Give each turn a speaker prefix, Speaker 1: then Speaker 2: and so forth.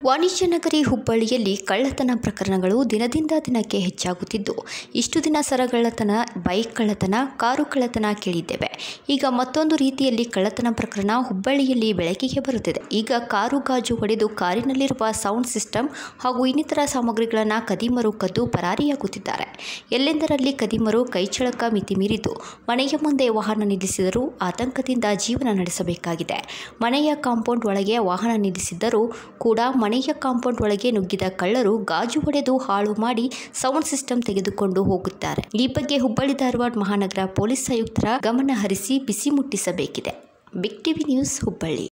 Speaker 1: ವಾಣಿಜ್ಯ ನಗರಿ ಹುಬ್ಬಳ್ಳಿಯಲ್ಲಿ ಕಳ್ಳತನ ಪ್ರಕರಣಗಳು ದಿನದಿಂದ ದಿನಕ್ಕೆ ಹೆಚ್ಚಾಗುತ್ತಿದ್ದು ಇಷ್ಟು ದಿನ ಸರಗಳ್ಳತನ ಬೈಕ್ ಕಳ್ಳತನ ಕಾರು ಕಳ್ಳತನ ಕೇಳಿದ್ದೇವೆ ಈಗ ಮತ್ತೊಂದು ರೀತಿಯಲ್ಲಿ ಕಳ್ಳತನ ಪ್ರಕರಣ ಹುಬ್ಬಳ್ಳಿಯಲ್ಲಿ ಬೆಳಕಿಗೆ ಬರುತ್ತಿದೆ ಈಗ ಕಾರು ಗಾಜು ಹೊಡೆದು ಕಾರಿನಲ್ಲಿರುವ ಸೌಂಡ್ ಸಿಸ್ಟಮ್ ಹಾಗೂ ಇನ್ನಿತರ ಸಾಮಗ್ರಿಗಳನ್ನು ಕದಿಮರು ಕದ್ದು ಪರಾರಿಯಾಗುತ್ತಿದ್ದಾರೆ ಎಲ್ಲೆಂದರಲ್ಲಿ ಕದಿಮರು ಕೈಚಳಕ ಮಿತಿ ಮೀರಿದ್ದು ಮನೆಯ ಮುಂದೆ ವಾಹನ ನಿಲ್ಲಿಸಿದರೂ ಆತಂಕದಿಂದ ಜೀವನ ನಡೆಸಬೇಕಾಗಿದೆ ಮನೆಯ ಕಾಂಪೌಂಡ್ ಒಳಗೆ ವಾಹನ ನಿಲ್ಲಿಸಿದ್ದರೂ ಕೂಡ ಮನೆಯ ಕಾಂಪೌಂಡ್ ಒಳಗೆ ನುಗ್ಗಿದ ಕಳ್ಳರು ಗಾಜು ಹೊಡೆದು ಹಾಳು ಮಾಡಿ ಸೌಂಡ್ ಸಿಸ್ಟಮ್ ತೆಗೆದುಕೊಂಡು ಹೋಗುತ್ತಾರೆ ಈ ಬಗ್ಗೆ ಹುಬ್ಬಳ್ಳಿ ಧಾರವಾಡ ಮಹಾನಗರ ಪೊಲೀಸ್ ಆಯುಕ್ತರ ಗಮನ ಹರಿಸಿ ಬಿಸಿ ಮುಟ್ಟಿಸಬೇಕಿದೆ ಬಿಗ್ ಟಿವಿ ನ್ಯೂಸ್ ಹುಬ್ಬಳ್ಳಿ